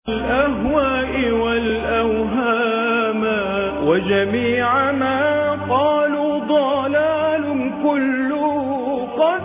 الأهواء والأوهام وجميع ما قالوا ضلال كله قد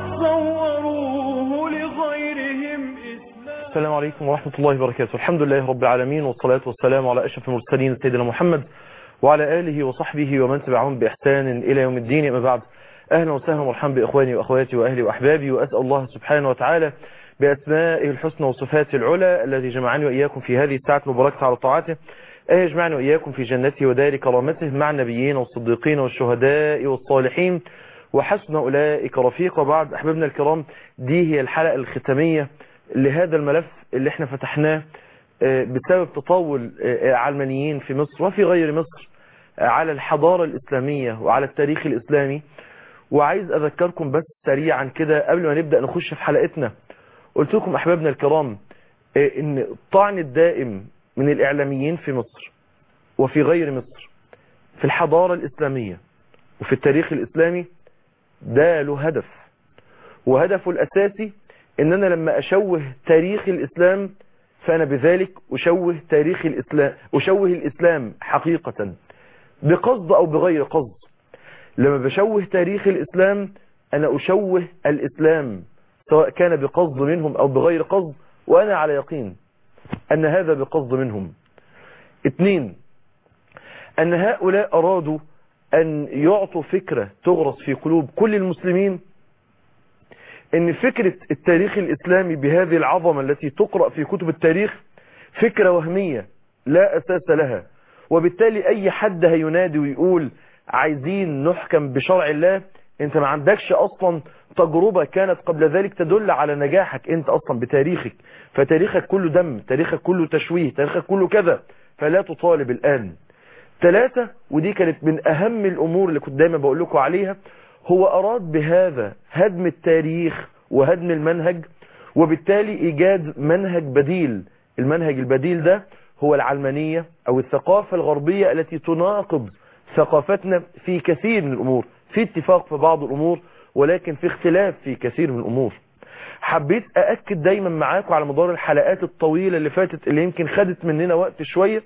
صوروه لغيرهم إسلام السلام عليكم ورحمة الله وبركاته الحمد لله رب العالمين والصلاة والسلام على أشرف المرسلين سيدنا محمد وعلى آله وصحبه ومن تبعهم بإحسان إلى يوم الدين أما بعد أهلا وسهلا ومرحبا بإخواني وأخواتي وأهلي وأحبابي وأسأل الله سبحانه وتعالى بأسمائه الحسنى وصفاته العلى الذي جمعني وإياكم في هذه الساعة المباركة على طاعته أن يجمعني وإياكم في جنته ودار كرامته مع النبيين والصديقين والشهداء والصالحين وحسن أولئك رفيقا بعد أحبابنا الكرام دي هي الحلقة الختامية لهذا الملف اللي احنا فتحناه بسبب تطاول علمانيين في مصر وفي غير مصر على الحضارة الإسلامية وعلى التاريخ الإسلامي وعايز أذكركم بس سريعا كده قبل ما نبدأ نخش في حلقتنا قلت لكم أحبابنا الكرام إن الطعن الدائم من الإعلاميين في مصر وفي غير مصر في الحضارة الإسلامية وفي التاريخ الإسلامي ده له هدف وهدفه الأساسي إن أنا لما أشوه تاريخ الإسلام فأنا بذلك أشوه تاريخ الإسلام أشوه الإسلام حقيقة بقصد أو بغير قصد لما بشوه تاريخ الإسلام أنا أشوه الإسلام سواء كان بقصد منهم أو بغير قصد وأنا على يقين أن هذا بقصد منهم اثنين أن هؤلاء أرادوا أن يعطوا فكرة تغرس في قلوب كل المسلمين أن فكرة التاريخ الإسلامي بهذه العظمة التي تقرأ في كتب التاريخ فكرة وهمية لا أساس لها وبالتالي أي حد هينادي ويقول عايزين نحكم بشرع الله انت ما عندكش اصلا تجربة كانت قبل ذلك تدل على نجاحك انت اصلا بتاريخك فتاريخك كله دم تاريخك كله تشويه تاريخك كله كذا فلا تطالب الان ثلاثة ودي كانت من اهم الامور اللي كنت دايما بقول لكم عليها هو اراد بهذا هدم التاريخ وهدم المنهج وبالتالي ايجاد منهج بديل المنهج البديل ده هو العلمانية او الثقافة الغربية التي تناقض ثقافتنا في كثير من الامور في اتفاق في بعض الامور ولكن في اختلاف في كثير من الامور حبيت اأكد دايما معاكم على مدار الحلقات الطويلة اللي فاتت اللي يمكن خدت مننا وقت شوية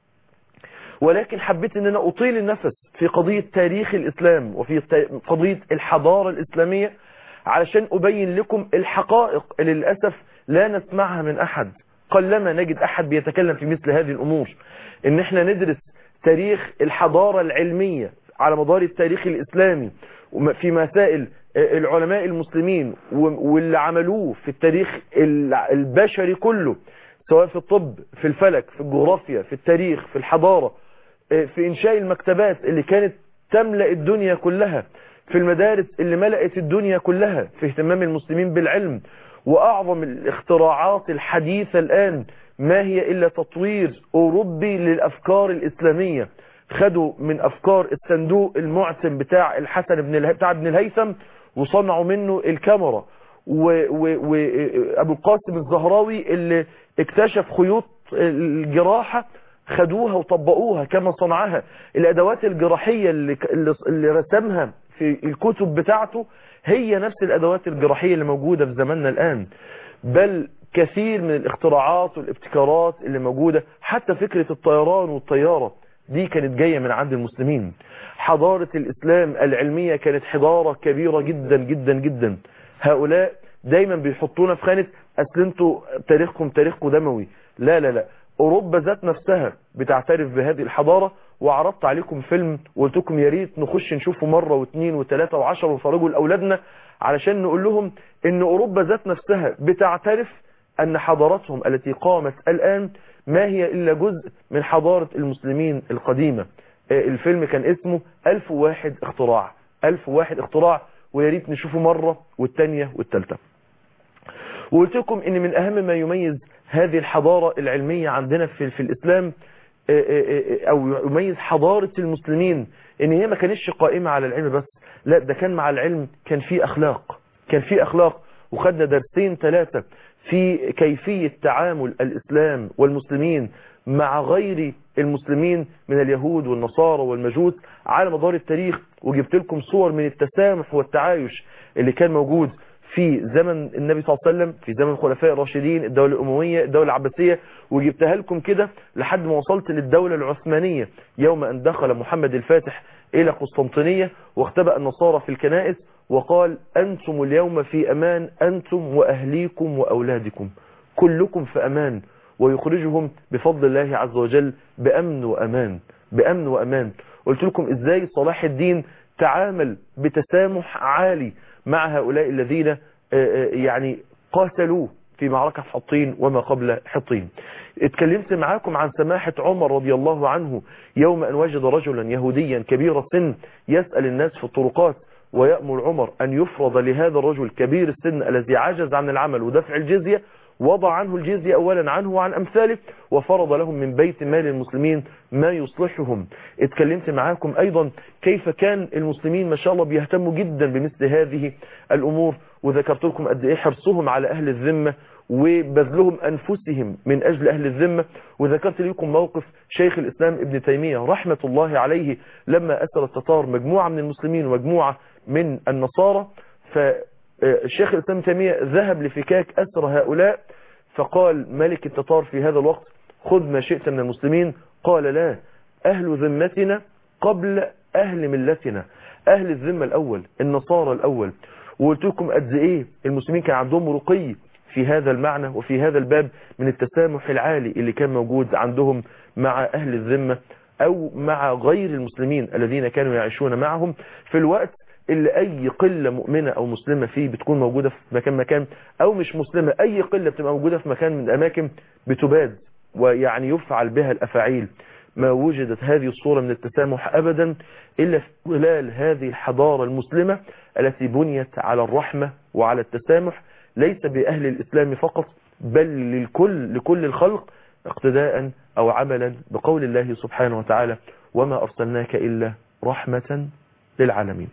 ولكن حبيت ان انا اطيل النفس في قضية تاريخ الاسلام وفي قضية الحضارة الاسلامية علشان ابين لكم الحقائق اللي للأسف لا نسمعها من احد قلما نجد احد بيتكلم في مثل هذه الامور ان احنا ندرس تاريخ الحضارة العلمية على مدار التاريخ الإسلامي في مسائل العلماء المسلمين واللي عملوه في التاريخ البشري كله سواء في الطب في الفلك في الجغرافيا في التاريخ في الحضارة في إنشاء المكتبات اللي كانت تملأ الدنيا كلها في المدارس اللي ملأت الدنيا كلها في اهتمام المسلمين بالعلم وأعظم الاختراعات الحديثة الآن ما هي إلا تطوير أوروبي للأفكار الإسلامية خدوا من أفكار الصندوق المعتم بتاع الحسن بن اله... بتاع ابن الهيثم وصنعوا منه الكاميرا وأبو القاسم الزهراوي اللي اكتشف خيوط الجراحة خدوها وطبقوها كما صنعها الأدوات الجراحية اللي, اللي رسمها في الكتب بتاعته هي نفس الأدوات الجراحية اللي موجودة في زماننا الآن بل كثير من الاختراعات والابتكارات اللي موجودة حتى فكرة الطيران والطيارة دي كانت جاية من عند المسلمين حضارة الإسلام العلمية كانت حضارة كبيرة جدا جدا جدا هؤلاء دايما بيحطونا في خانة أصل انتوا تاريخكم تاريخكم دموي لا لا لا أوروبا ذات نفسها بتعترف بهذه الحضارة وعرضت عليكم فيلم وقلت لكم يا ريت نخش نشوفه مرة واثنين وثلاثة وعشرة ونفرجوا لأولادنا علشان نقول لهم ان أوروبا ذات نفسها بتعترف أن حضارتهم التي قامت الآن ما هي إلا جزء من حضارة المسلمين القديمة الفيلم كان اسمه ألف واحد اختراع ألف واحد اختراع وياريت نشوفه مرة والتانية والتالتة وقلت لكم ان من اهم ما يميز هذه الحضارة العلمية عندنا في, في الاسلام او يميز حضارة المسلمين ان هي ما كانتش قائمة على العلم بس لا ده كان مع العلم كان في اخلاق كان في اخلاق وخدنا درسين ثلاثة في كيفية تعامل الإسلام والمسلمين مع غير المسلمين من اليهود والنصارى والمجوس على مدار التاريخ وجبت لكم صور من التسامح والتعايش اللي كان موجود في زمن النبي صلى الله عليه وسلم في زمن الخلفاء الراشدين الدولة الأموية الدولة العباسية وجبتها لكم كده لحد ما وصلت للدولة العثمانية يوم أن دخل محمد الفاتح إلى قسطنطينية واختبأ النصارى في الكنائس وقال أنتم اليوم في أمان أنتم وأهليكم وأولادكم كلكم في أمان ويخرجهم بفضل الله عز وجل بأمن وأمان بأمن وأمان قلت لكم إزاي صلاح الدين تعامل بتسامح عالي مع هؤلاء الذين يعني قاتلوه في معركة حطين وما قبل حطين اتكلمت معاكم عن سماحة عمر رضي الله عنه يوم أن وجد رجلا يهوديا كبير السن يسأل الناس في الطرقات ويأمر عمر أن يفرض لهذا الرجل كبير السن الذي عجز عن العمل ودفع الجزية وضع عنه الجزية أولا عنه وعن أمثاله وفرض لهم من بيت مال المسلمين ما يصلحهم اتكلمت معاكم أيضا كيف كان المسلمين ما شاء الله بيهتموا جدا بمثل هذه الأمور وذكرت لكم قد إيه حرصهم على أهل الذمة وبذلهم أنفسهم من أجل أهل الذمة وذكرت لكم موقف شيخ الإسلام ابن تيمية رحمة الله عليه لما أسر التتار مجموعة من المسلمين ومجموعة من النصارى فالشيخ الإسلام ابن تيمية ذهب لفكاك أسر هؤلاء فقال ملك التتار في هذا الوقت خذ ما شئت من المسلمين قال لا أهل ذمتنا قبل أهل ملتنا أهل الذمة الأول النصارى الأول وقلت لكم قد إيه المسلمين كان عندهم رقي في هذا المعنى وفي هذا الباب من التسامح العالي اللي كان موجود عندهم مع أهل الذمة أو مع غير المسلمين الذين كانوا يعيشون معهم في الوقت اللي أي قلة مؤمنة أو مسلمة فيه بتكون موجودة في مكان مكان أو مش مسلمة أي قلة بتبقى موجودة في مكان من الأماكن بتباد ويعني يفعل بها الأفاعيل ما وجدت هذه الصورة من التسامح أبدا إلا في خلال هذه الحضارة المسلمة التي بنيت على الرحمة وعلى التسامح ليس بأهل الإسلام فقط بل للكل لكل الخلق اقتداء أو عملا بقول الله سبحانه وتعالى وما أرسلناك إلا رحمة للعالمين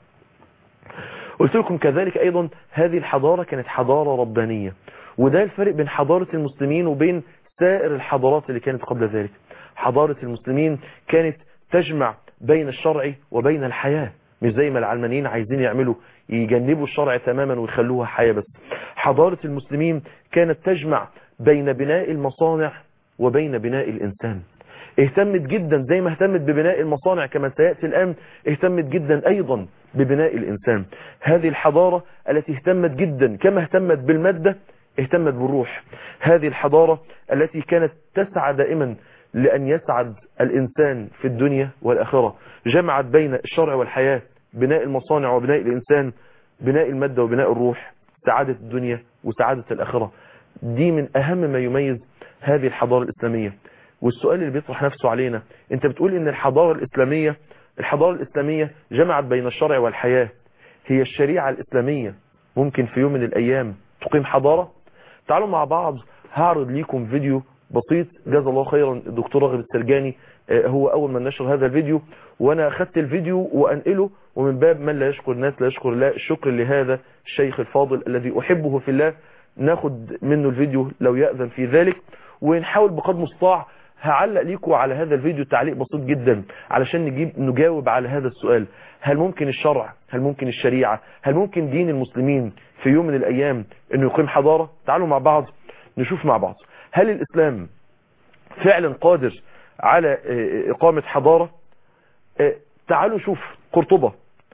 قلت لكم كذلك أيضا هذه الحضارة كانت حضارة ربانية وده الفرق بين حضارة المسلمين وبين سائر الحضارات اللي كانت قبل ذلك حضارة المسلمين كانت تجمع بين الشرع وبين الحياة مش زي ما العلمانيين عايزين يعملوا يجنبوا الشرع تماما ويخلوها حياة بس حضارة المسلمين كانت تجمع بين بناء المصانع وبين بناء الإنسان اهتمت جدا زي ما اهتمت ببناء المصانع كما سيأتي الآن اهتمت جدا أيضا ببناء الإنسان هذه الحضارة التي اهتمت جدا كما اهتمت بالمادة اهتمت بالروح هذه الحضارة التي كانت تسعى دائما لأن يسعد الإنسان في الدنيا والآخرة جمعت بين الشرع والحياة بناء المصانع وبناء الإنسان بناء المادة وبناء الروح سعادة الدنيا وسعادة الآخرة دي من أهم ما يميز هذه الحضارة الإسلامية والسؤال اللي بيطرح نفسه علينا انت بتقول ان الحضارة الإسلامية الحضارة الإسلامية جمعت بين الشرع والحياة هي الشريعة الإسلامية ممكن في يوم من الأيام تقيم حضارة تعالوا مع بعض هعرض ليكم فيديو بسيط جزا الله خيرا الدكتور راغب السرجاني هو أول من نشر هذا الفيديو وأنا أخذت الفيديو وأنقله ومن باب من لا يشكر الناس لا يشكر الله الشكر لهذا الشيخ الفاضل الذي أحبه في الله ناخد منه الفيديو لو يأذن في ذلك ونحاول بقدر المستطاع هعلق ليكم على هذا الفيديو تعليق بسيط جدا علشان نجيب نجاوب على هذا السؤال هل ممكن الشرع هل ممكن الشريعة هل ممكن دين المسلمين في يوم من الأيام أنه يقيم حضارة تعالوا مع بعض نشوف مع بعض هل الإسلام فعلا قادر على إقامة حضارة تعالوا شوف قرطبة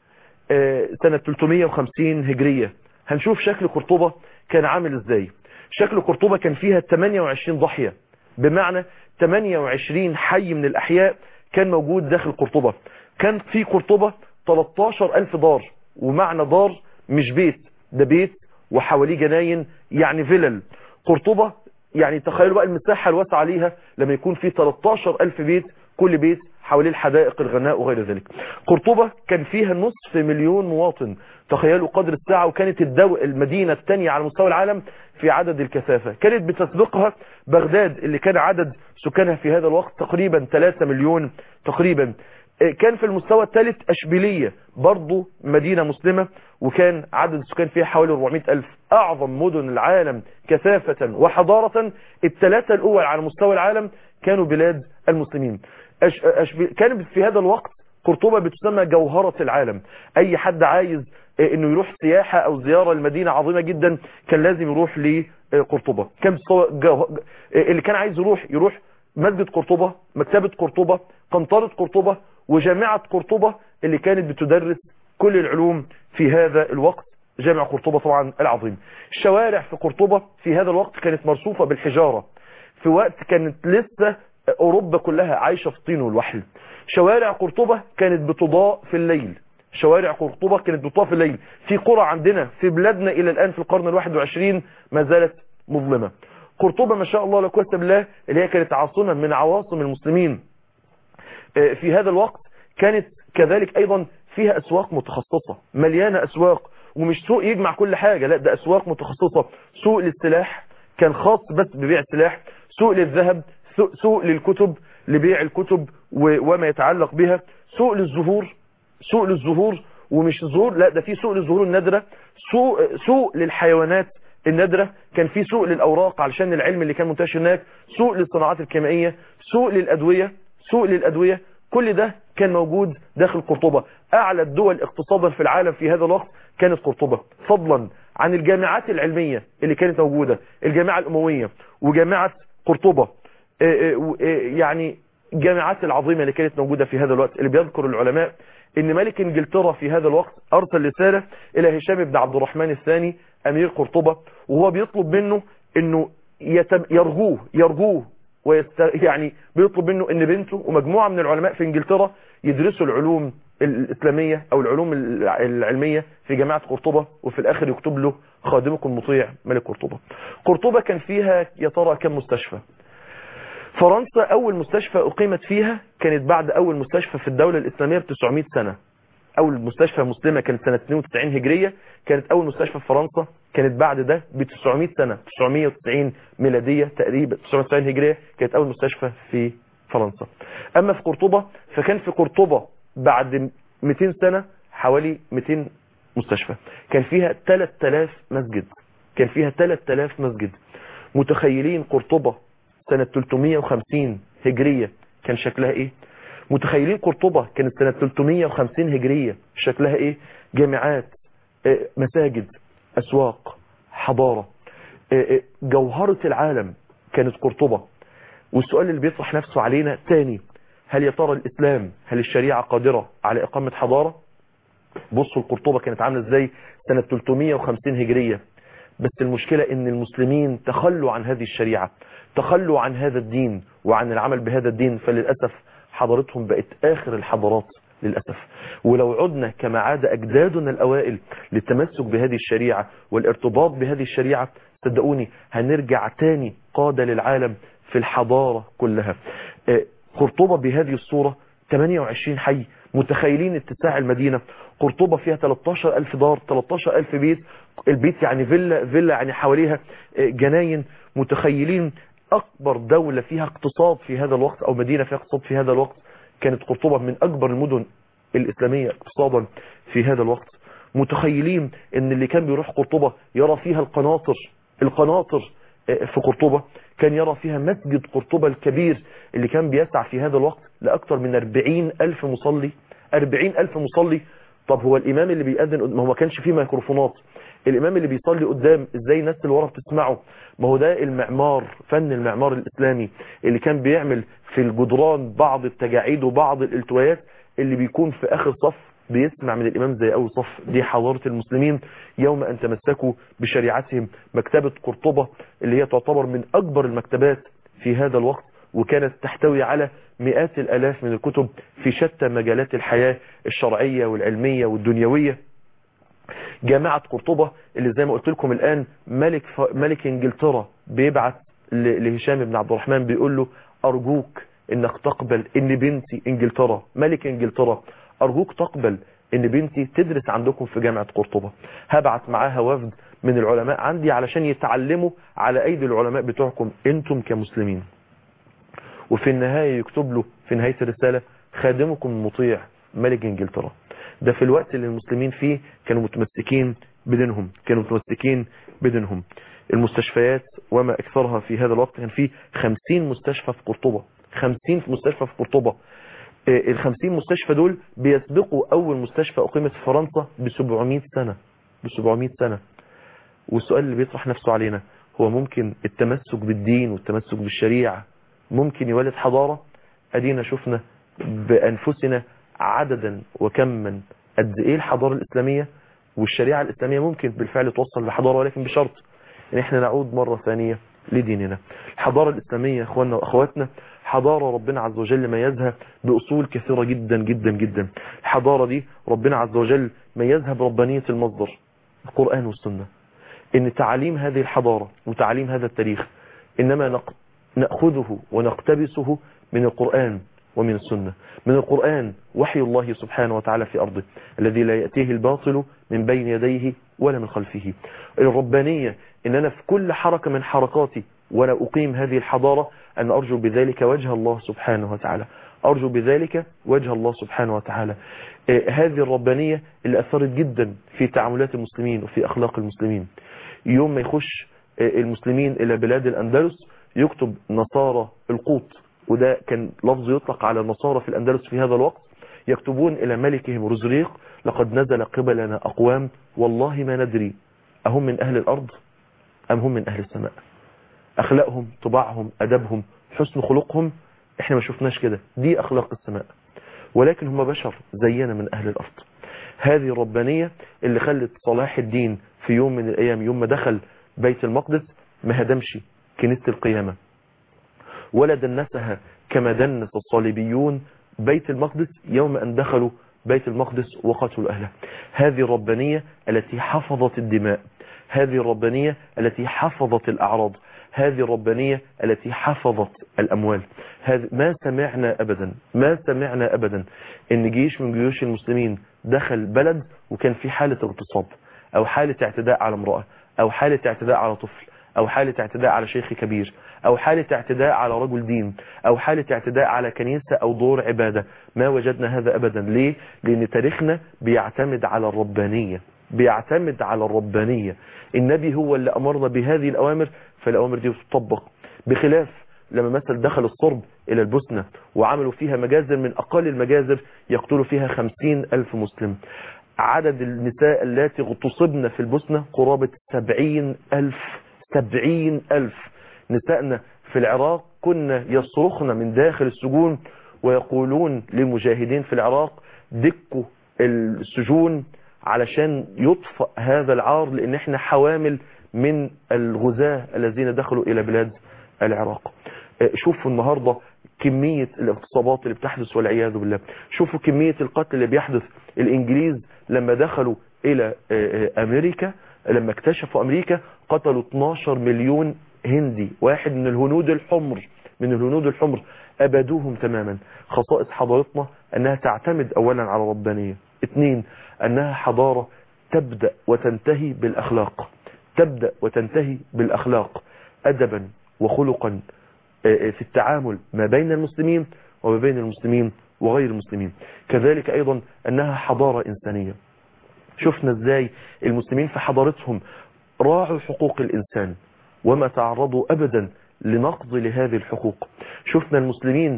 سنة 350 هجرية هنشوف شكل قرطبة كان عامل ازاي شكل قرطبة كان فيها 28 ضحية بمعنى 28 حي من الأحياء كان موجود داخل قرطبة كان في قرطبة 13 ألف دار ومعنى دار مش بيت ده بيت وحواليه جناين يعني فلل قرطبة يعني تخيلوا بقى المساحة الواسعة عليها لما يكون في 13 ألف بيت كل بيت حواليه الحدائق الغناء وغير ذلك قرطبة كان فيها نصف مليون مواطن تخيلوا قدر الساعة وكانت الدو... المدينة الثانية على مستوى العالم في عدد الكثافة كانت بتسبقها بغداد اللي كان عدد سكانها في هذا الوقت تقريبا 3 مليون تقريبا كان في المستوى الثالث أشبيلية برضو مدينة مسلمة وكان عدد السكان فيها حوالي 400 ألف أعظم مدن العالم كثافة وحضارة الثلاثة الأول على مستوى العالم كانوا بلاد المسلمين أش... أشبي... كانت في هذا الوقت قرطبة بتسمى جوهرة العالم اي حد عايز انه يروح سياحة او زيارة لمدينة عظيمة جدا كان لازم يروح لقرطبة كان جو... اللي كان عايز يروح يروح مسجد قرطبة مكتبة قرطبة قنطرة قرطبة وجامعة قرطبة اللي كانت بتدرس كل العلوم في هذا الوقت جامع قرطبة طبعا العظيم الشوارع في قرطبة في هذا الوقت كانت مرصوفة بالحجارة في وقت كانت لسه أوروبا كلها عايشة في الطين والوحل شوارع قرطبة كانت بتضاء في الليل شوارع قرطبة كانت بتضاء في الليل في قرى عندنا في بلادنا إلى الآن في القرن الواحد وعشرين ما زالت مظلمة قرطبة ما شاء الله لا قوه بالله اللي هي كانت عاصمة من عواصم المسلمين في هذا الوقت كانت كذلك أيضا فيها أسواق متخصصة مليانة أسواق ومش سوق يجمع كل حاجة لا ده أسواق متخصصة سوق للسلاح كان خاص بس ببيع السلاح سوق للذهب سوق للكتب لبيع الكتب وما يتعلق بها سوق للزهور سوق للزهور ومش الزهور لا ده في سوق للزهور النادرة سوق, سوق للحيوانات النادرة كان في سوق للأوراق علشان العلم اللي كان منتشر هناك سوق للصناعات الكيميائية سوق للأدوية سوق للأدوية كل ده كان موجود داخل قرطبة أعلى الدول اقتصادا في العالم في هذا الوقت كانت قرطبة فضلا عن الجامعات العلمية اللي كانت موجودة الجامعة الأموية وجامعة قرطبة يعني الجامعات العظيمة اللي كانت موجودة في هذا الوقت اللي بيذكر العلماء ان ملك انجلترا في هذا الوقت ارسل رسالة الى هشام بن عبد الرحمن الثاني امير قرطبة وهو بيطلب منه انه يتب يرجوه يرجوه ويست... يعني بيطلب منه ان بنته ومجموعة من العلماء في انجلترا يدرسوا العلوم الاسلامية او العلوم العلمية في جامعة قرطبة وفي الاخر يكتب له خادمكم المطيع ملك قرطبة قرطبة كان فيها يا ترى كم مستشفى فرنسا اول مستشفى اقيمت فيها كانت بعد اول مستشفى في الدولة الاسلامية ب 900 سنة اول مستشفى مسلمة كانت سنة 92 هجرية كانت اول مستشفى في فرنسا كانت بعد ده ب 900 سنة 990 ميلادية تقريبا 990 هجرية كانت اول مستشفى في فرنسا اما في قرطبة فكان في قرطبة بعد 200 سنة حوالي 200 مستشفى كان فيها 3000 مسجد كان فيها 3000 مسجد متخيلين قرطبة سنة 350 هجرية كان شكلها ايه متخيلين قرطبة كانت سنة 350 هجرية شكلها ايه جامعات مساجد اسواق حضارة جوهرة العالم كانت قرطبة والسؤال اللي بيطرح نفسه علينا تاني هل يا ترى الاسلام هل الشريعة قادرة على اقامة حضارة بصوا القرطبة كانت عاملة ازاي سنة 350 هجرية بس المشكلة ان المسلمين تخلوا عن هذه الشريعة تخلوا عن هذا الدين وعن العمل بهذا الدين فللأسف حضارتهم بقت آخر الحضارات للأسف ولو عدنا كما عاد أجدادنا الأوائل للتمسك بهذه الشريعة والارتباط بهذه الشريعة صدقوني هنرجع تاني قادة للعالم في الحضارة كلها قرطبة بهذه الصورة 28 حي متخيلين اتساع المدينة قرطبة فيها 13 ألف دار 13 ألف بيت البيت يعني فيلا فيلا يعني حواليها جناين متخيلين أكبر دولة فيها اقتصاد في هذا الوقت أو مدينة فيها اقتصاد في هذا الوقت كانت قرطبة من أكبر المدن الإسلامية اقتصادا في هذا الوقت متخيلين ان اللي كان بيروح قرطبة يرى فيها القناطر القناطر في قرطبة كان يرى فيها مسجد قرطبة الكبير اللي كان بيسع في هذا الوقت لأكثر من 40 ألف مصلي 40 ألف مصلي طب هو الإمام اللي بيأذن ما هو ما كانش فيه ميكروفونات الإمام اللي بيصلي قدام إزاي الناس اللي ورا بتسمعه ما هو ده المعمار فن المعمار الإسلامي اللي كان بيعمل في الجدران بعض التجاعيد وبعض الالتوايات اللي بيكون في آخر صف بيسمع من الإمام زي أول صف دي حضارة المسلمين يوم أن تمسكوا بشريعتهم مكتبة قرطبة اللي هي تعتبر من أكبر المكتبات في هذا الوقت وكانت تحتوي على مئات الألاف من الكتب في شتى مجالات الحياة الشرعية والعلمية والدنيوية جامعة قرطبة اللي زي ما قلت لكم الآن ملك, ف... ملك انجلترا بيبعت ل... لهشام بن عبد الرحمن بيقول له أرجوك انك تقبل ان بنتي انجلترا ملك انجلترا ارجوك تقبل ان بنتي تدرس عندكم في جامعة قرطبة هبعت معاها وفد من العلماء عندي علشان يتعلموا على ايدي العلماء بتوعكم انتم كمسلمين وفي النهاية يكتب له في نهاية الرسالة خادمكم المطيع ملك انجلترا ده في الوقت اللي المسلمين فيه كانوا متمسكين بدينهم كانوا متمسكين بدينهم المستشفيات وما اكثرها في هذا الوقت كان في 50 مستشفى في قرطبة 50 في مستشفى في قرطبة الخمسين مستشفى دول بيسبقوا أول مستشفى أقيمت في فرنسا ب 700 سنة ب 700 سنة والسؤال اللي بيطرح نفسه علينا هو ممكن التمسك بالدين والتمسك بالشريعة ممكن يولد حضارة أدينا شفنا بأنفسنا عددا وكما قد إيه الحضارة الإسلامية والشريعة الإسلامية ممكن بالفعل توصل لحضارة ولكن بشرط ان احنا نعود مرة ثانية لديننا الحضارة الإسلامية اخواننا واخواتنا حضارة ربنا عز وجل ميزها بأصول كثيرة جدا جدا جدا الحضارة دي ربنا عز وجل ميزها بربانية المصدر القرآن والسنة ان تعاليم هذه الحضارة وتعاليم هذا التاريخ انما نأخذه ونقتبسه من القرآن ومن السنة من القرآن وحي الله سبحانه وتعالى في أرضه الذي لا يأتيه الباطل من بين يديه ولا من خلفه الربانية إن أنا في كل حركة من حركاتي ولا أقيم هذه الحضارة أن أرجو بذلك وجه الله سبحانه وتعالى أرجو بذلك وجه الله سبحانه وتعالى هذه الربانية اللي أثرت جدا في تعاملات المسلمين وفي أخلاق المسلمين يوم ما يخش المسلمين إلى بلاد الأندلس يكتب نصارى القوط وده كان لفظ يطلق على النصارى في الأندلس في هذا الوقت يكتبون إلى ملكهم رزريق لقد نزل قبلنا أقوام والله ما ندري أهم من أهل الأرض أم هم من أهل السماء أخلاقهم طباعهم أدبهم حسن خلقهم احنا ما شفناش كده دي أخلاق السماء ولكن هم بشر زينا من أهل الأرض هذه الربانية اللي خلت صلاح الدين في يوم من الأيام يوم ما دخل بيت المقدس ما هدمش كنيسة القيامة ولا دنسها كما دنس الصليبيون بيت المقدس يوم أن دخلوا بيت المقدس وقتلوا أهله هذه الربانية التي حفظت الدماء هذه الربانية التي حفظت الأعراض هذه الربانية التي حفظت الأموال هذه ما سمعنا أبدا ما سمعنا أبدا إن جيش من جيوش المسلمين دخل بلد وكان في حالة اغتصاب أو حالة اعتداء على امرأة أو حالة اعتداء على طفل أو حالة اعتداء على شيخ كبير أو حالة اعتداء على رجل دين أو حالة اعتداء على كنيسة أو دور عبادة ما وجدنا هذا أبدا ليه؟ لأن تاريخنا بيعتمد على الربانية بيعتمد على الربانية النبي هو اللي أمرنا بهذه الأوامر فالأوامر دي تطبق بخلاف لما مثل دخل الصرب إلى البوسنة وعملوا فيها مجازر من أقل المجازر يقتلوا فيها خمسين ألف مسلم عدد النساء التي اغتصبن في البوسنة قرابة سبعين ألف سبعين ألف نسائنا في العراق كنا يصرخن من داخل السجون ويقولون للمجاهدين في العراق دكوا السجون علشان يطفأ هذا العار لان احنا حوامل من الغزاة الذين دخلوا الى بلاد العراق شوفوا النهاردة كمية الاغتصابات اللي بتحدث والعياذ بالله شوفوا كمية القتل اللي بيحدث الانجليز لما دخلوا الى امريكا لما اكتشفوا امريكا قتلوا 12 مليون هندي واحد من الهنود الحمر من الهنود الحمر ابدوهم تماما خصائص حضارتنا انها تعتمد اولا على الربانية اثنين انها حضارة تبدأ وتنتهي بالاخلاق تبدأ وتنتهي بالاخلاق ادبا وخلقا في التعامل ما بين المسلمين وما بين المسلمين وغير المسلمين كذلك ايضا انها حضارة انسانية شفنا ازاي المسلمين في حضارتهم راعوا حقوق الانسان وما تعرضوا ابدا لنقض لهذه الحقوق شفنا المسلمين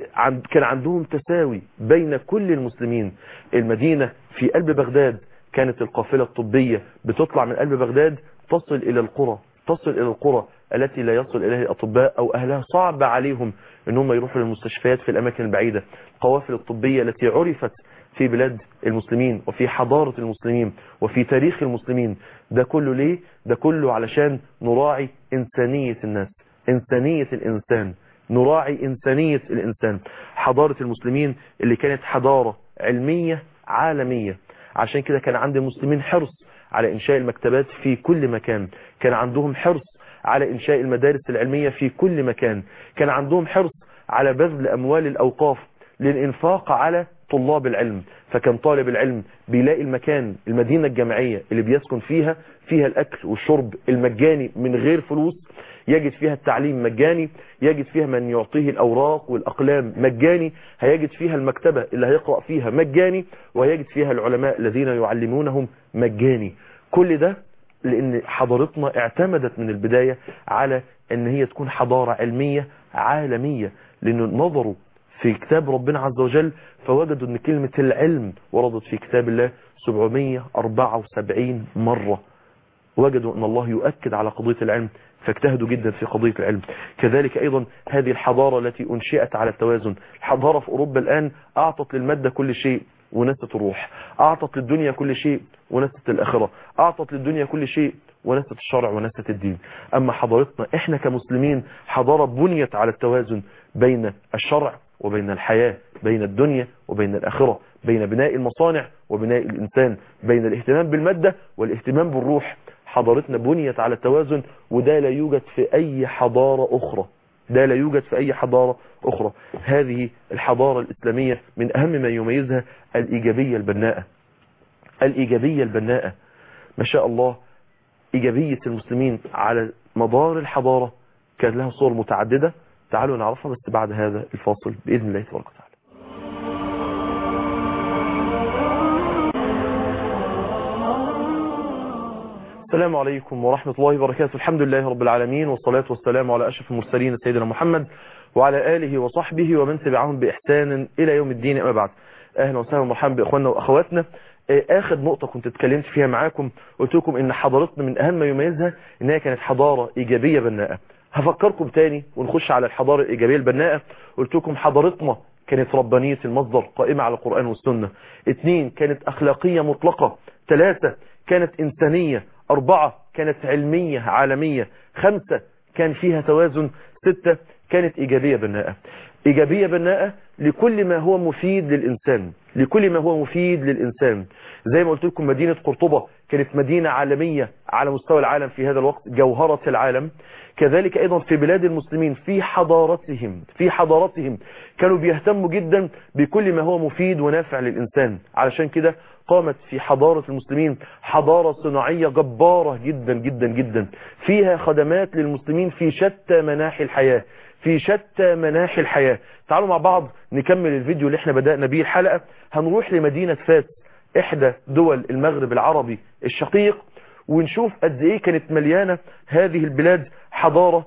كان عندهم تساوي بين كل المسلمين المدينة في قلب بغداد كانت القافلة الطبية بتطلع من قلب بغداد تصل الى القرى تصل الى القرى التي لا يصل اليها الاطباء او اهلها صعب عليهم انهم يروحوا للمستشفيات في الاماكن البعيدة القوافل الطبية التي عرفت في بلاد المسلمين وفي حضارة المسلمين وفي تاريخ المسلمين ده كله ليه ده كله علشان نراعي انسانية الناس انسانية الانسان نراعي انسانية الانسان حضارة المسلمين اللي كانت حضارة علمية عالمية عشان كده كان عند المسلمين حرص على انشاء المكتبات في كل مكان كان عندهم حرص على انشاء المدارس العلمية في كل مكان كان عندهم حرص على بذل اموال الاوقاف للانفاق على طلاب العلم فكان طالب العلم بيلاقي المكان المدينة الجامعية اللي بيسكن فيها فيها الأكل والشرب المجاني من غير فلوس يجد فيها التعليم مجاني يجد فيها من يعطيه الأوراق والأقلام مجاني هيجد فيها المكتبة اللي هيقرأ فيها مجاني وهيجد فيها العلماء الذين يعلمونهم مجاني كل ده لأن حضارتنا اعتمدت من البداية على أن هي تكون حضارة علمية عالمية لأنه نظروا في كتاب ربنا عز وجل فوجدوا ان كلمة العلم وردت في كتاب الله 774 مرة وجدوا ان الله يؤكد على قضية العلم فاجتهدوا جدا في قضية العلم كذلك ايضا هذه الحضارة التي انشئت على التوازن الحضارة في اوروبا الان اعطت للمادة كل شيء ونست الروح اعطت للدنيا كل شيء ونست الاخرة اعطت للدنيا كل شيء ونست الشرع ونست الدين اما حضارتنا احنا كمسلمين حضارة بنيت على التوازن بين الشرع وبين الحياة بين الدنيا وبين الآخرة بين بناء المصانع وبناء الإنسان بين الاهتمام بالمادة والاهتمام بالروح حضارتنا بنيت على التوازن وده لا يوجد في أي حضارة أخرى ده لا يوجد في أي حضارة أخرى هذه الحضارة الإسلامية من أهم ما يميزها الإيجابية البناءة الإيجابية البناءة ما شاء الله إيجابية المسلمين على مدار الحضارة كان لها صور متعددة تعالوا نعرفها بس بعد هذا الفاصل بإذن الله تبارك وتعالى السلام عليكم ورحمة الله وبركاته الحمد لله رب العالمين والصلاة والسلام على أشرف المرسلين سيدنا محمد وعلى آله وصحبه ومن تبعهم بإحسان إلى يوم الدين أما بعد أهلا وسهلا ومرحبا بإخواننا وأخواتنا آخر نقطة كنت اتكلمت فيها معاكم قلت لكم إن حضارتنا من أهم ما يميزها إنها كانت حضارة إيجابية بناءة هفكركم تاني ونخش على الحضارة الإيجابية البناءة قلت لكم حضارتنا كانت ربانية المصدر قائمة على القرآن والسنة اثنين كانت أخلاقية مطلقة ثلاثة كانت إنسانية أربعة كانت علمية عالمية خمسة كان فيها توازن ستة كانت إيجابية بناءة إيجابية بناءة لكل ما هو مفيد للإنسان لكل ما هو مفيد للإنسان زي ما قلت لكم مدينة قرطبة كانت مدينة عالمية على مستوى العالم في هذا الوقت جوهرة العالم كذلك أيضا في بلاد المسلمين في حضارتهم في حضارتهم كانوا بيهتموا جدا بكل ما هو مفيد ونافع للإنسان علشان كده قامت في حضارة المسلمين حضارة صناعية جبارة جدا جدا جدا فيها خدمات للمسلمين في شتى مناحي الحياة في شتى مناحي الحياة تعالوا مع بعض نكمل الفيديو اللي احنا بدأنا به الحلقة هنروح لمدينة فاس احدى دول المغرب العربي الشقيق ونشوف قد ايه كانت مليانة هذه البلاد حضارة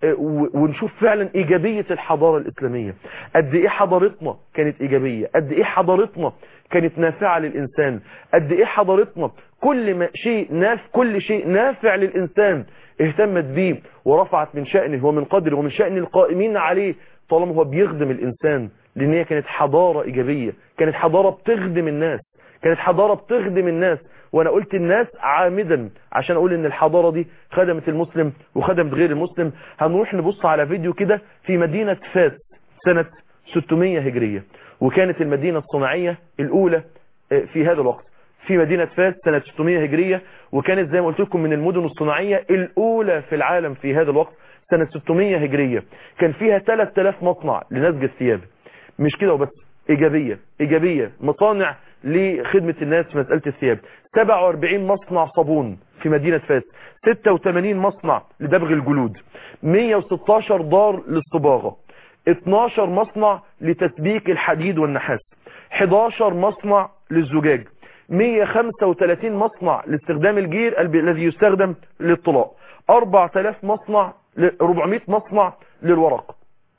ونشوف فعلا ايجابية الحضارة الاسلامية قد ايه حضارتنا كانت ايجابية قد ايه حضارتنا كانت نافعة للانسان قد ايه حضارتنا كل ما شيء ناف كل شيء نافع للانسان اهتمت بيه ورفعت من شأنه ومن قدره ومن شأن القائمين عليه طالما هو بيخدم الانسان لان هي كانت حضارة ايجابية كانت حضارة بتخدم الناس كانت حضارة بتخدم الناس وانا قلت الناس عامدا عشان اقول ان الحضارة دي خدمت المسلم وخدمت غير المسلم هنروح نبص على فيديو كده في مدينة فاس سنة 600 هجرية وكانت المدينة الصناعية الاولى في هذا الوقت في مدينة فاس سنة 600 هجرية وكانت زي ما قلت لكم من المدن الصناعية الاولى في العالم في هذا الوقت سنة 600 هجرية كان فيها 3000 مصنع لنسج الثياب مش كده وبس ايجابية ايجابية مصانع لخدمة الناس في مسألة الثياب 47 مصنع صابون في مدينة فاس 86 مصنع لدبغ الجلود 116 دار للصباغة 12 مصنع لتسبيك الحديد والنحاس 11 مصنع للزجاج 135 مصنع لاستخدام الجير الذي يستخدم للطلاء 4000 مصنع 400 مصنع للورق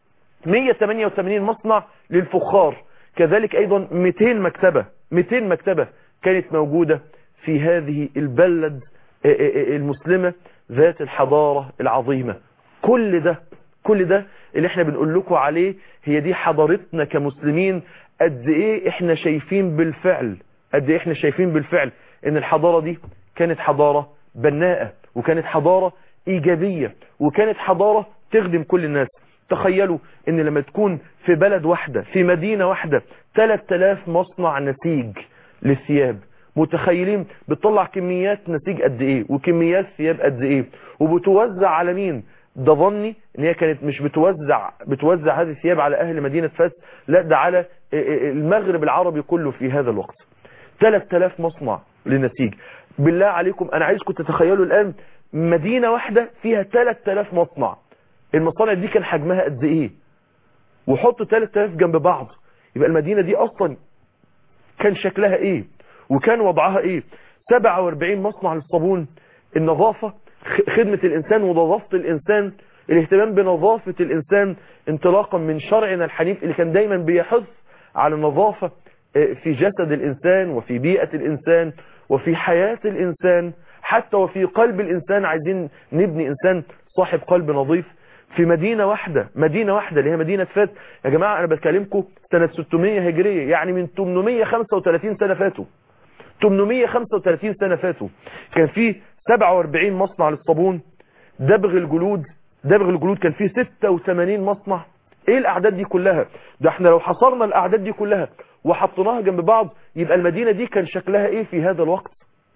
188 مصنع للفخار كذلك ايضا 200 مكتبة 200 مكتبة كانت موجودة في هذه البلد المسلمة ذات الحضارة العظيمة كل ده كل ده اللي احنا بنقول لكم عليه هي دي حضارتنا كمسلمين قد ايه احنا شايفين بالفعل قد ايه احنا شايفين بالفعل ان الحضارة دي كانت حضارة بناءة وكانت حضارة ايجابية وكانت حضارة تخدم كل الناس تخيلوا ان لما تكون في بلد واحدة في مدينة واحدة 3000 مصنع نسيج للثياب متخيلين بتطلع كميات نسيج قد ايه وكميات ثياب قد ايه وبتوزع على مين ده ظني ان هي كانت مش بتوزع بتوزع هذه الثياب على اهل مدينة فاس لا ده على المغرب العربي كله في هذا الوقت 3000 مصنع للنسيج بالله عليكم انا عايزكم تتخيلوا الان مدينة واحدة فيها 3000 مصنع المصانع دي كان حجمها قد ايه وحطوا 3000 جنب بعض يبقى المدينة دي اصلا كان شكلها ايه وكان وضعها ايه 47 مصنع للصابون النظافة خدمة الانسان ونظافة الانسان الاهتمام بنظافة الإنسان انطلاقا من شرعنا الحنيف اللي كان دايما بيحث على النظافة في جسد الإنسان وفي بيئة الإنسان وفي حياة الإنسان حتى وفي قلب الإنسان عايزين نبني إنسان صاحب قلب نظيف في مدينة واحدة مدينة واحدة اللي هي مدينة فات يا جماعة أنا بكلمكم سنة 600 هجرية يعني من 835 سنة فاتوا 835 سنة فاتوا كان في 47 مصنع للصابون دبغ الجلود دبغ الجلود كان فيه 86 مصنع ايه الاعداد دي كلها ده احنا لو حصرنا الاعداد دي كلها وحطيناها جنب بعض يبقى المدينة دي كان شكلها ايه في هذا الوقت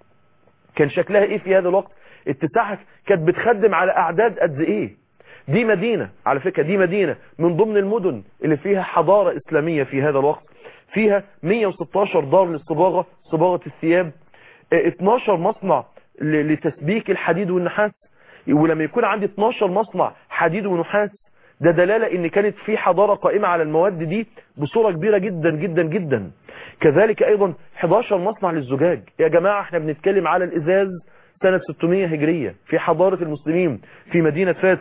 كان شكلها ايه في هذا الوقت اتساعها كانت بتخدم على اعداد قد ايه دي مدينة على فكرة دي مدينة من ضمن المدن اللي فيها حضارة اسلامية في هذا الوقت فيها 116 دار للصباغة صباغة الثياب 12 مصنع لتسبيك الحديد والنحاس ولما يكون عندي 12 مصنع حديد ونحاس ده دلالة ان كانت في حضارة قائمة على المواد دي بصورة كبيرة جدا جدا جدا كذلك ايضا 11 مصنع للزجاج يا جماعة احنا بنتكلم على الازاز سنة 600 هجرية في حضارة المسلمين في مدينة فاس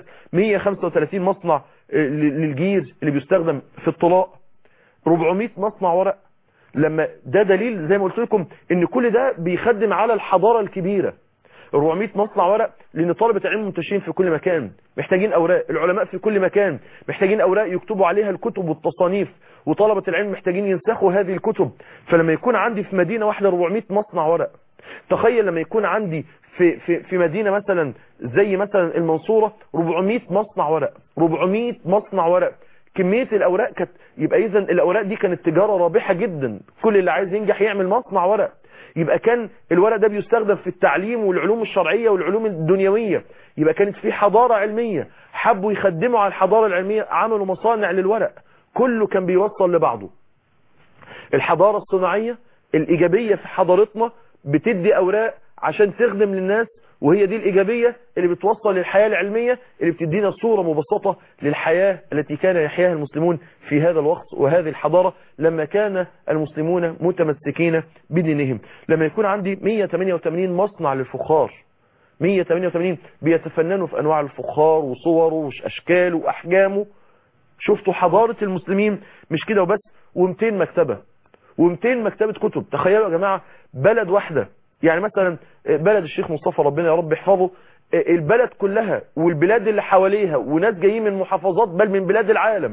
135 مصنع للجير اللي بيستخدم في الطلاق 400 مصنع ورق لما ده دليل زي ما قلت لكم ان كل ده بيخدم على الحضارة الكبيرة 400 مصنع ورق لان طلبة العلم منتشرين في كل مكان محتاجين اوراق العلماء في كل مكان محتاجين اوراق يكتبوا عليها الكتب والتصانيف وطلبة العلم محتاجين ينسخوا هذه الكتب فلما يكون عندي في مدينة واحدة 400 مصنع ورق تخيل لما يكون عندي في في في مدينة مثلا زي مثلا المنصورة 400 مصنع ورق 400 مصنع ورق كمية الأوراق كانت يبقى إذا الأوراق دي كانت تجارة رابحة جدا كل اللي عايز ينجح يعمل مصنع ورق يبقى كان الورق ده بيستخدم في التعليم والعلوم الشرعية والعلوم الدنيوية يبقى كانت في حضارة علمية حبوا يخدموا على الحضارة العلمية عملوا مصانع للورق كله كان بيوصل لبعضه الحضارة الصناعية الإيجابية في حضارتنا بتدي أوراق عشان تخدم للناس وهي دي الإيجابية اللي بتوصل للحياة العلمية اللي بتدينا صورة مبسطة للحياة التي كان يحياها المسلمون في هذا الوقت وهذه الحضارة لما كان المسلمون متمسكين بدينهم لما يكون عندي 188 مصنع للفخار 188 بيتفننوا في أنواع الفخار وصوره وأشكاله وأحجامه شفتوا حضارة المسلمين مش كده وبس و200 مكتبة و200 مكتبة كتب تخيلوا يا جماعة بلد واحدة يعني مثلا بلد الشيخ مصطفى ربنا يا رب يحفظه البلد كلها والبلاد اللي حواليها وناس جايين من محافظات بل من بلاد العالم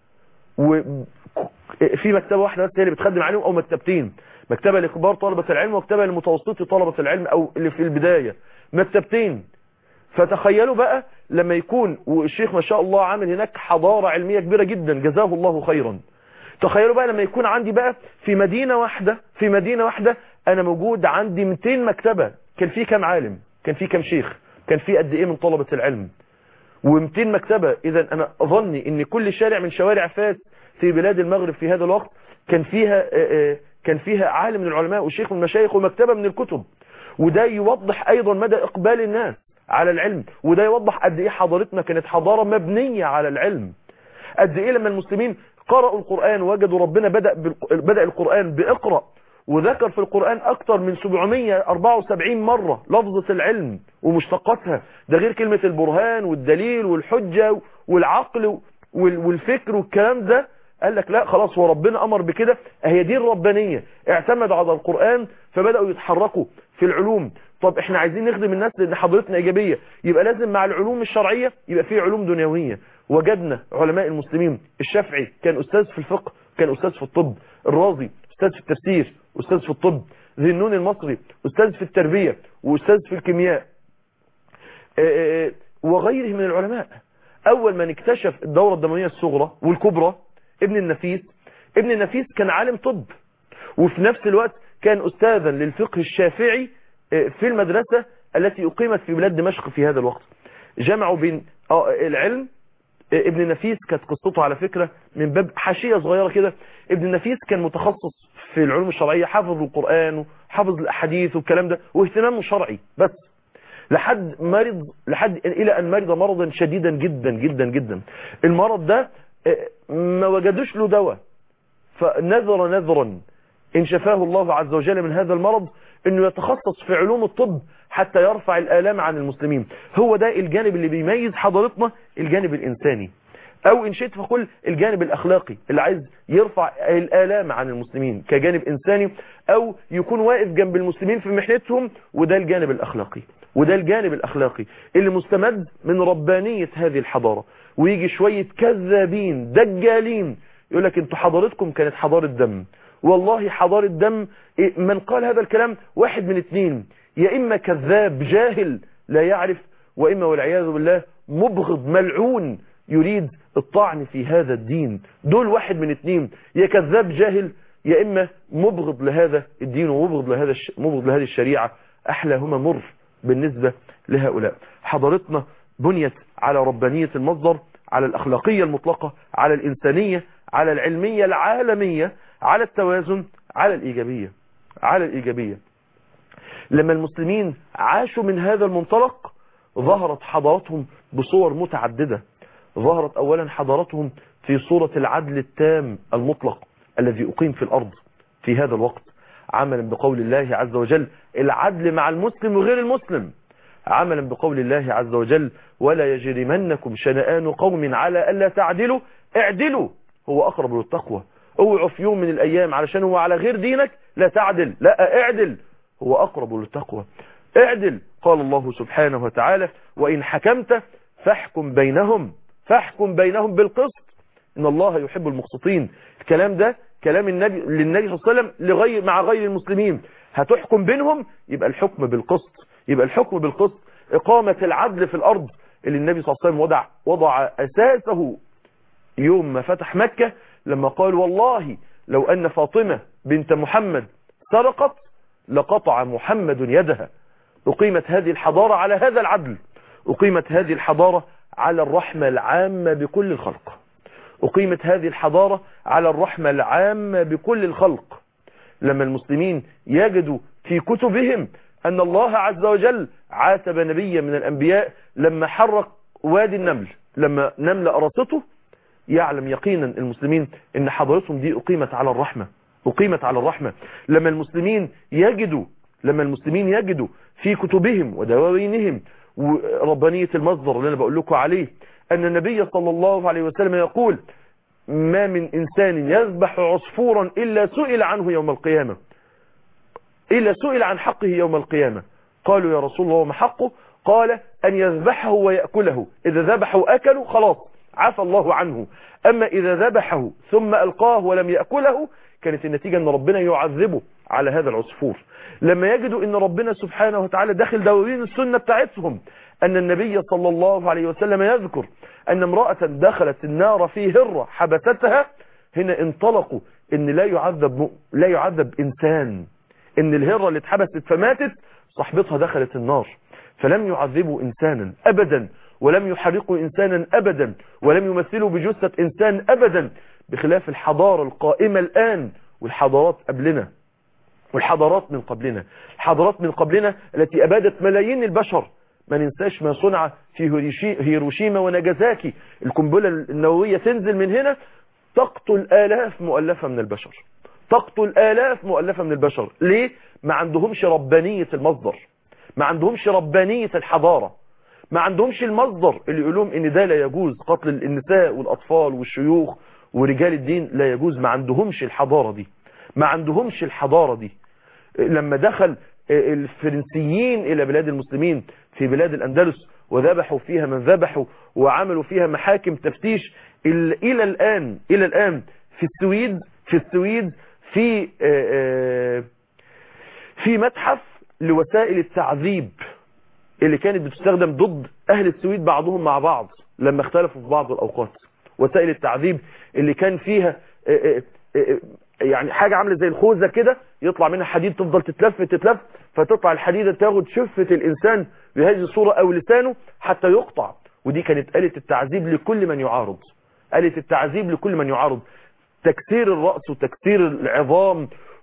وفي مكتبة واحدة بس هي اللي بتخدم عليهم او مكتبتين مكتبة لكبار طلبة العلم ومكتبة لمتوسطي طلبة العلم او اللي في البداية مكتبتين فتخيلوا بقى لما يكون والشيخ ما شاء الله عامل هناك حضارة علمية كبيرة جدا جزاه الله خيرا تخيلوا بقى لما يكون عندي بقى في مدينة واحدة في مدينة واحدة انا موجود عندي 200 مكتبة كان في كام عالم كان في كام شيخ كان في قد ايه من طلبة العلم و200 مكتبة اذا انا اظني ان كل شارع من شوارع فاس في بلاد المغرب في هذا الوقت كان فيها كان فيها عالم من العلماء وشيخ من المشايخ ومكتبة من الكتب وده يوضح ايضا مدى اقبال الناس على العلم وده يوضح قد ايه حضارتنا كانت حضارة مبنية على العلم قد ايه لما المسلمين قرأوا القرآن وجدوا ربنا بدأ, بدأ القرآن بإقرأ وذكر في القرآن أكثر من 774 مرة لفظة العلم ومشتقاتها ده غير كلمة البرهان والدليل والحجة والعقل والفكر والكلام ده قال لك لا خلاص هو ربنا أمر بكده هي دي الربانية اعتمدوا على القرآن فبدأوا يتحركوا في العلوم طب احنا عايزين نخدم الناس لان حضرتنا ايجابية يبقى لازم مع العلوم الشرعية يبقى في علوم دنيوية وجدنا علماء المسلمين الشافعي كان استاذ في الفقه كان استاذ في الطب الرازي استاذ في التفسير استاذ في الطب ذي النون المصري استاذ في التربية واستاذ في الكيمياء وغيره من العلماء اول من اكتشف الدورة الدموية الصغرى والكبرى ابن النفيس ابن النفيس كان عالم طب وفي نفس الوقت كان استاذا للفقه الشافعي في المدرسة التي اقيمت في بلاد دمشق في هذا الوقت جمعوا بين العلم ابن النفيس كانت قصته على فكرة من باب حاشية صغيرة كده ابن النفيس كان متخصص في العلوم الشرعية حافظ القرآن وحافظ الأحاديث والكلام ده واهتمامه شرعي بس لحد مرض لحد إلى أن مرض مرضا شديدا جدا جدا جدا المرض ده ما وجدوش له دواء فنذر نذرا إن شفاه الله عز وجل من هذا المرض انه يتخصص في علوم الطب حتى يرفع الآلام عن المسلمين هو ده الجانب اللي بيميز حضارتنا الجانب الإنساني او ان شئت فقل الجانب الاخلاقي اللي عايز يرفع الالام عن المسلمين كجانب انساني او يكون واقف جنب المسلمين في محنتهم وده الجانب الاخلاقي وده الجانب الاخلاقي اللي مستمد من ربانية هذه الحضارة ويجي شوية كذابين دجالين يقول لك انتوا حضارتكم كانت حضارة دم والله حضارة دم من قال هذا الكلام واحد من اتنين يا اما كذاب جاهل لا يعرف واما والعياذ بالله مبغض ملعون يريد الطعن في هذا الدين دول واحد من اتنين يا كذاب جاهل يا اما مبغض لهذا الدين ومبغض لهذا الش... مبغض لهذه الشريعة احلاهما مر بالنسبة لهؤلاء حضارتنا بنيت على ربانية المصدر على الاخلاقية المطلقة على الانسانية على العلمية العالمية على التوازن على الايجابية على الايجابية لما المسلمين عاشوا من هذا المنطلق ظهرت حضارتهم بصور متعددة ظهرت اولا حضارتهم في صورة العدل التام المطلق الذي اقيم في الارض في هذا الوقت عملا بقول الله عز وجل العدل مع المسلم وغير المسلم عملا بقول الله عز وجل ولا يجرمنكم شنآن قوم على ألا تعدلوا اعدلوا هو أقرب للتقوى اوعوا في يوم من الأيام علشان هو على غير دينك لا تعدل لا اعدل هو أقرب للتقوى اعدل قال الله سبحانه وتعالى وإن حكمت فاحكم بينهم فاحكم بينهم بالقسط إن الله يحب المقسطين الكلام ده كلام النبي للنبي صلى الله عليه وسلم لغير مع غير المسلمين هتحكم بينهم يبقى الحكم بالقسط يبقى الحكم بالقسط إقامة العدل في الأرض اللي النبي صلى الله عليه وسلم وضع, وضع أساسه يوم ما فتح مكة لما قال والله لو أن فاطمة بنت محمد سرقت لقطع محمد يدها أقيمت هذه الحضارة على هذا العدل أقيمت هذه الحضارة على الرحمة العامة بكل الخلق أقيمت هذه الحضارة على الرحمة العامة بكل الخلق لما المسلمين يجدوا في كتبهم أن الله عز وجل عاتب نبيا من الأنبياء لما حرق وادي النمل لما نمل أرسطه يعلم يقينا المسلمين أن حضارتهم دي أقيمت على الرحمة أقيمت على الرحمة لما المسلمين يجدوا لما المسلمين يجدوا في كتبهم ودواوينهم وربانية المصدر اللي أنا بقول لكم عليه أن النبي صلى الله عليه وسلم يقول ما من إنسان يذبح عصفورا إلا سئل عنه يوم القيامة إلا سئل عن حقه يوم القيامة قالوا يا رسول الله ما حقه قال أن يذبحه ويأكله إذا ذبحه أكله خلاص عفى الله عنه أما إذا ذبحه ثم ألقاه ولم يأكله كانت النتيجة أن ربنا يعذبه على هذا العصفور لما يجدوا أن ربنا سبحانه وتعالى داخل دواوين السنة بتاعتهم أن النبي صلى الله عليه وسلم يذكر أن امرأة دخلت النار في هرة حبستها هنا انطلقوا أن لا يعذب, لا يعذب إنسان أن الهرة اللي اتحبست فماتت صاحبتها دخلت النار فلم يعذبوا إنسانا أبدا ولم يحرقوا إنسانا أبدا ولم يمثلوا بجثة إنسان أبدا بخلاف الحضارة القائمة الآن والحضارات قبلنا والحضارات من قبلنا الحضارات من قبلنا التي أبادت ملايين البشر ما ننساش ما صنع في هيروشيما وناجازاكي القنبلة النووية تنزل من هنا تقتل آلاف مؤلفة من البشر تقتل آلاف مؤلفة من البشر ليه؟ ما عندهمش ربانية المصدر ما عندهمش ربانية الحضارة ما عندهمش المصدر اللي يقولون ان ده لا يجوز قتل النساء والأطفال والشيوخ ورجال الدين لا يجوز ما عندهمش الحضارة دي ما عندهمش الحضارة دي لما دخل الفرنسيين إلى بلاد المسلمين في بلاد الأندلس وذبحوا فيها من ذبحوا وعملوا فيها محاكم تفتيش إلى الآن إلى الآن في السويد في السويد في في متحف لوسائل التعذيب اللي كانت بتستخدم ضد أهل السويد بعضهم مع بعض لما اختلفوا في بعض الأوقات وسائل التعذيب اللي كان فيها يعني حاجة عاملة زي الخوذة كده يطلع منها حديد تفضل تتلف تتلف فتطلع الحديدة تاخد شفة الإنسان بهذه الصورة أو لسانه حتى يقطع ودي كانت آلة التعذيب لكل من يعارض آلة التعذيب لكل من يعارض تكسير الرأس وتكسير العظام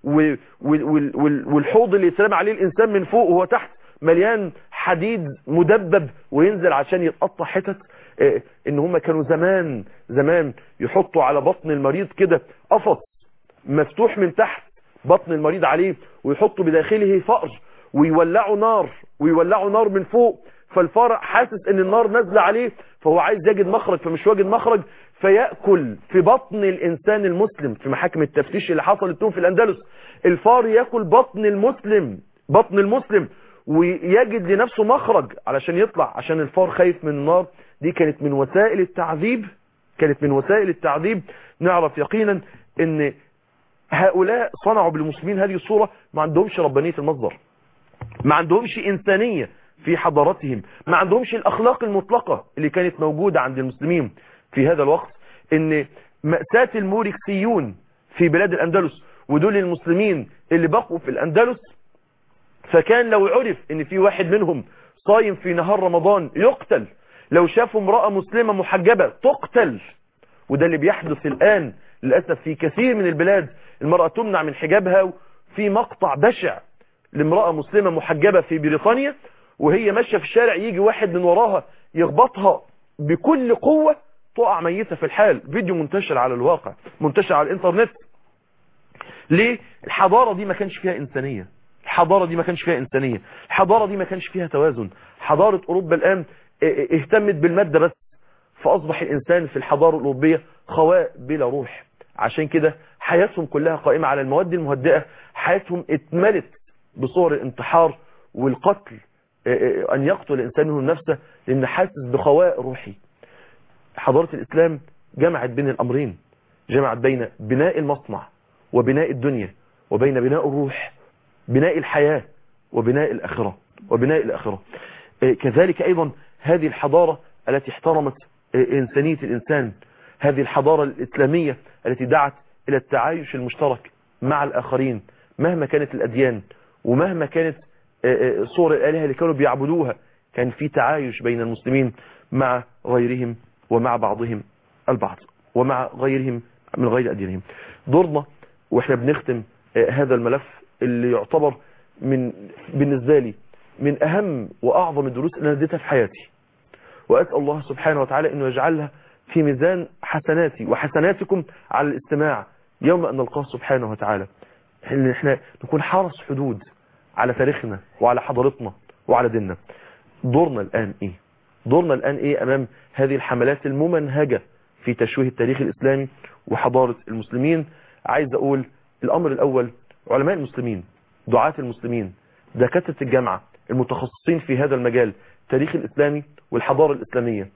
والحوض اللي يترمى عليه الإنسان من فوق وهو تحت مليان حديد مدبب وينزل عشان يتقطع حتت ان هم كانوا زمان زمان يحطوا على بطن المريض كده قفص مفتوح من تحت بطن المريض عليه ويحطوا بداخله فأر ويولعوا نار ويولعوا نار من فوق فالفار حاسس ان النار نازله عليه فهو عايز يجد مخرج فمش واجد مخرج فيأكل في بطن الإنسان المسلم في محاكم التفتيش اللي حصلت لهم في الأندلس الفار يأكل بطن المسلم بطن المسلم ويجد لنفسه مخرج علشان يطلع عشان الفار خايف من النار دي كانت من وسائل التعذيب كانت من وسائل التعذيب نعرف يقينا ان هؤلاء صنعوا بالمسلمين هذه الصورة ما عندهمش ربانية المصدر ما عندهمش إنسانية في حضارتهم ما عندهمش الأخلاق المطلقة اللي كانت موجودة عند المسلمين في هذا الوقت ان مأساة الموركسيون في بلاد الأندلس ودول المسلمين اللي بقوا في الأندلس فكان لو عرف ان في واحد منهم صايم في نهار رمضان يقتل لو شافوا امرأة مسلمة محجبة تقتل وده اللي بيحدث الآن للأسف في كثير من البلاد المرأة تمنع من حجابها في مقطع بشع لامرأة مسلمة محجبة في بريطانيا وهي ماشية في الشارع يجي واحد من وراها يخبطها بكل قوة تقع ميتة في الحال فيديو منتشر على الواقع منتشر على الانترنت ليه الحضارة دي ما كانش فيها إنسانية الحضارة دي ما كانش فيها إنسانية الحضارة دي ما كانش فيها توازن حضارة أوروبا الآن اهتمت بالمادة بس فأصبح الإنسان في الحضارة الأوروبية خواء بلا روح عشان كده حياتهم كلها قائمة على المواد المهدئة حياتهم اتملت بصور الانتحار والقتل أن يقتل الإنسان منه نفسه لأن حاسس بخواء روحي حضارة الإسلام جمعت بين الأمرين جمعت بين بناء المصنع وبناء الدنيا وبين بناء الروح بناء الحياة وبناء الآخرة وبناء الآخرة كذلك أيضا هذه الحضارة التي احترمت إنسانية الإنسان هذه الحضارة الإسلامية التي دعت إلى التعايش المشترك مع الآخرين مهما كانت الأديان ومهما كانت صور الآلهة اللي كانوا بيعبدوها كان في تعايش بين المسلمين مع غيرهم ومع بعضهم البعض ومع غيرهم من غير أديانهم دورنا واحنا بنختم هذا الملف اللي يعتبر من بالنسبة لي من أهم وأعظم الدروس اللي أنا اديتها في حياتي وأسأل الله سبحانه وتعالى أنه يجعلها في ميزان حسناتي وحسناتكم على الاستماع يوم أن نلقاه سبحانه وتعالى ان احنا نكون حرس حدود على تاريخنا وعلى حضارتنا وعلى ديننا دورنا الآن ايه دورنا الآن ايه امام هذه الحملات الممنهجة في تشويه التاريخ الاسلامي وحضارة المسلمين عايز اقول الامر الاول علماء المسلمين دعاة المسلمين دكاترة الجامعة المتخصصين في هذا المجال التاريخ الاسلامي والحضارة الاسلامية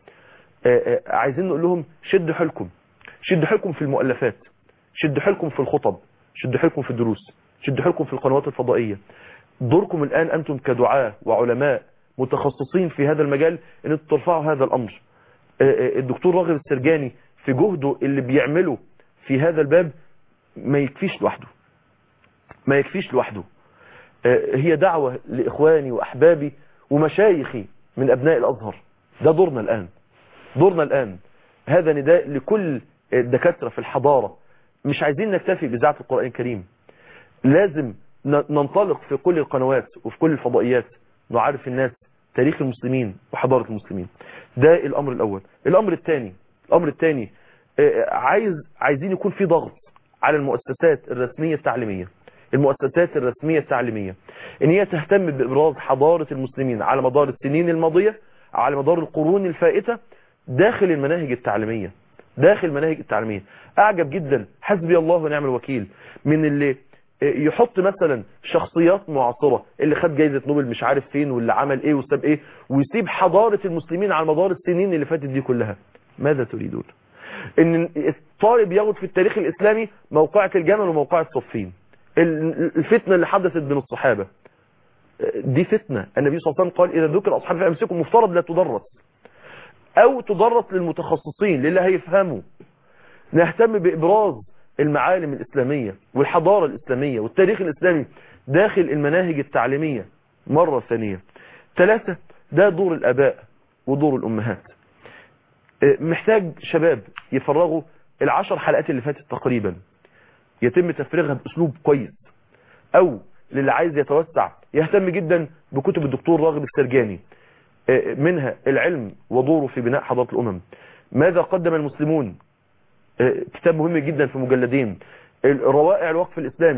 آآ آآ عايزين نقول لهم شدوا حيلكم شدوا حيلكم في المؤلفات شدوا حيلكم في الخطب شدوا حيلكم في الدروس شدوا حيلكم في القنوات الفضائية دوركم الآن أنتم كدعاة وعلماء متخصصين في هذا المجال أن ترفعوا هذا الأمر الدكتور راغب السرجاني في جهده اللي بيعمله في هذا الباب ما يكفيش لوحده ما يكفيش لوحده هي دعوة لإخواني وأحبابي ومشايخي من أبناء الأزهر ده دورنا الآن دورنا الآن هذا نداء لكل الدكاترة في الحضارة مش عايزين نكتفي بإذاعة القرآن الكريم لازم ننطلق في كل القنوات وفي كل الفضائيات نعرف الناس تاريخ المسلمين وحضارة المسلمين ده الأمر الأول الأمر الثاني الأمر الثاني عايز عايزين يكون في ضغط على المؤسسات الرسمية التعليمية المؤسسات الرسمية التعليمية ان هي تهتم بإبراز حضارة المسلمين على مدار السنين الماضية على مدار القرون الفائتة داخل المناهج التعليمية داخل المناهج التعليمية اعجب جدا حسبي الله ونعم الوكيل من اللي يحط مثلا شخصيات معاصرة اللي خد جايزة نوبل مش عارف فين واللي عمل ايه وساب ايه ويسيب حضارة المسلمين على مدار السنين اللي فاتت دي كلها ماذا تريدون ان الطالب ياخد في التاريخ الاسلامي موقعة الجمل وموقعة صفين الفتنة اللي حدثت بين الصحابة دي فتنة النبي صلى الله عليه وسلم قال اذا ذكر اصحاب فامسكوا مفترض لا تدرس او تدرس للمتخصصين للي هيفهموا نهتم بابراز المعالم الاسلامية والحضارة الاسلامية والتاريخ الاسلامي داخل المناهج التعليمية مرة ثانية ثلاثة ده دور الاباء ودور الامهات محتاج شباب يفرغوا العشر حلقات اللي فاتت تقريبا يتم تفريغها باسلوب كويس او للي عايز يتوسع يهتم جدا بكتب الدكتور راغب السرجاني منها العلم ودوره في بناء حضارة الامم ماذا قدم المسلمون كتاب مهم جدا في مجلدين روائع الوقف الاسلامي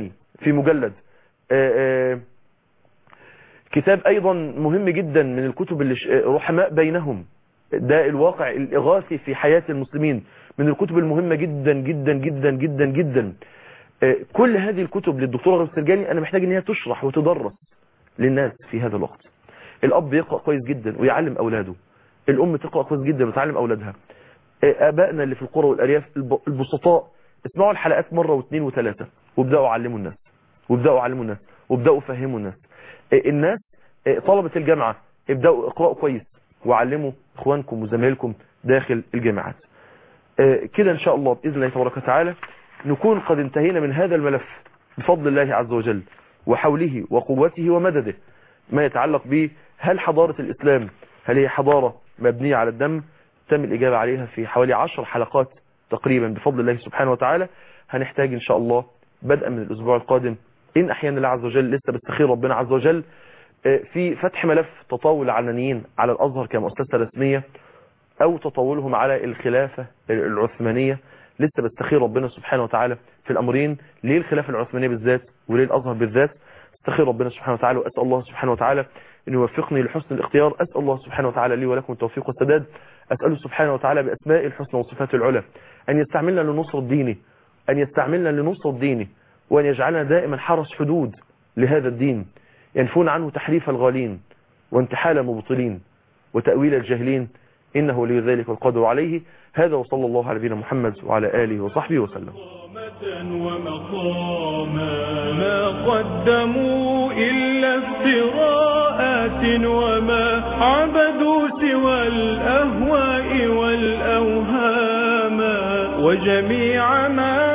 في مجلد آه، آه، كتاب ايضا مهم جدا من الكتب اللي ش- رحماء بينهم ده الواقع الاغاثي في حياة المسلمين من الكتب المهمة جدا جدا جدا جدا جدا آه، كل هذه الكتب للدكتور رغم السرجاني انا محتاج ان هي تشرح وتدرس للناس في هذا الوقت الاب يقرأ كويس جدا ويعلم اولاده الام تقرأ كويس جدا وتعلم اولادها آه، ابائنا اللي في القرى والارياف الب- البسطاء اسمعوا الحلقات مرة واثنين وثلاثة وابدأوا علموا الناس وابدأوا علموا الناس وابدأوا فهموا الناس آه، الناس آه، طلبة الجامعة ابدأوا اقرأوا كويس وعلموا اخوانكم وزمايلكم داخل الجامعات آه، كده ان شاء الله باذن الله تبارك وتعالى نكون قد انتهينا من هذا الملف بفضل الله عز وجل وحوله وقوته ومدده ما يتعلق به هل حضارة الإسلام هل هي حضارة مبنية على الدم تم الإجابة عليها في حوالي عشر حلقات تقريبا بفضل الله سبحانه وتعالى هنحتاج إن شاء الله بدءا من الأسبوع القادم إن أحيانا الله عز وجل لسه بستخير ربنا عز وجل آه، في فتح ملف تطاول العلنيين على الأزهر كمؤسسة رسمية أو تطاولهم على الخلافة العثمانية لسه بستخير ربنا سبحانه وتعالى في الأمرين ليه الخلافة العثمانية بالذات وليه الأزهر بالذات استخير ربنا سبحانه وتعالى وأسأل الله سبحانه وتعالى أن يوفقني لحسن الاختيار أسأل الله سبحانه وتعالى لي ولكم التوفيق والسداد أسأله سبحانه وتعالى بأسماء الحسنى وصفات العلى أن يستعملنا لنصر دينه أن يستعملنا لنصر دينه وأن يجعلنا دائما حرس حدود لهذا الدين ينفون عنه تحريف الغالين وانتحال المبطلين وتأويل الجاهلين إنه ولي ذلك القدر عليه هذا وصلى الله على نبينا محمد وعلى آله وصحبه وسلم ومقاما ما قدموا إلا افتراءات وما عبدوا سوى الأهواء والأوهام وجميع ما